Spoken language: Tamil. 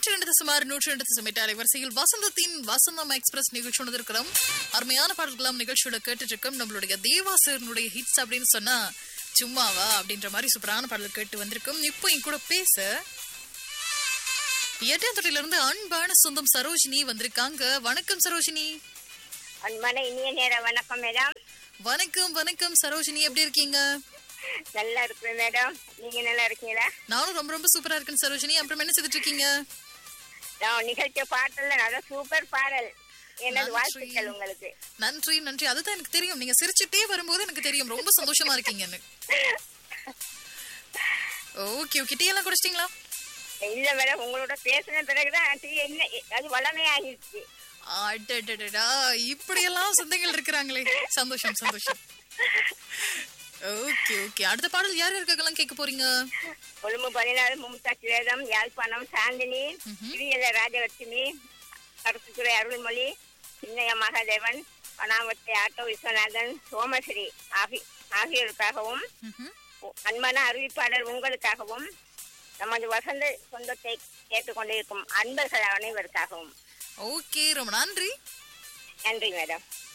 நூற்றி ரெண்டு சுமார் நூற்றி ரெண்டு தசம் அலைவரிசையில் வசந்தத்தின் வசந்தம் எக்ஸ்பிரஸ் நிகழ்ச்சி இருக்கிறோம் அருமையான பாடல்களாம் நிகழ்ச்சியோட கேட்டுட்டு இருக்கோம் நம்மளுடைய தேவாசரனுடைய ஹிட்ஸ் அப்படின்னு சொன்னா சும்மாவா அப்படின்ற மாதிரி சூப்பரான பாடல் கேட்டு வந்திருக்கோம் இப்போ என் கூட பேச எட்டயத்துறையில இருந்து அன்பான சொந்தம் சரோஜினி வந்திருக்காங்க வணக்கம் சரோஜினி அன்பான இனிய நேர வணக்கம் மேடம் வணக்கம் வணக்கம் சரோஜினி எப்படி இருக்கீங்க நல்லா இருக்கிறேன் மேடம் நீங்க நல்லா இருக்கீங்களா நானும் ரொம்ப ரொம்ப சூப்பரா இருக்கேன் சரோஜினி அப்புறம் என்ன செய்துட்டு இருக்கீங்க நான் நிகழ்ச்சிய பாட்டல நல்ல சூப்பர் பாடல் எனது நன்றி. வாழ்த்துக்கள் உங்களுக்கு நன்றி நன்றி அதுதான் எனக்கு தெரியும் நீங்க சிரிச்சுட்டே வரும்போது எனக்கு தெரியும் ரொம்ப சந்தோஷமா இருக்கீங்கன்னு ஓகே ஓகே டீ எல்லாம் குடிச்சிட்டீங்களா இல்ல மேடம் உங்களோட பேசின பிறகுதான் டீ என்ன அது வளமையாகிடுச்சு அடடடடா இப்படியெல்லாம் சொந்தங்கள் இருக்கிறாங்களே சந்தோஷம் சந்தோஷம் ஓகே ஓகே அடுத்த பாடல் யார் யாருக்கெல்லாம் கேட்க போறீங்க கொழும்பு பதினாறு மும்தாஜ் வேதம் யாழ்ப்பாணம் சாந்தினி சிறியல ராஜலட்சுமி கருத்துத்துறை அருள்மொழி சின்னைய மகாதேவன் பனாவத்தை ஆட்டோ விஸ்வநாதன் சோமஸ்ரீ ஆகி ஆகியோருக்காகவும் ம்ஹும். அன்பான அறிவிப்பாளர் உங்களுக்காகவும் நமது வசந்த சொந்தத்தை கேட்டுக்கொண்டிருக்கும் அன்பர்கள் அனைவருக்காகவும் ஓகே ரொம்ப நன்றி நன்றி மேடம்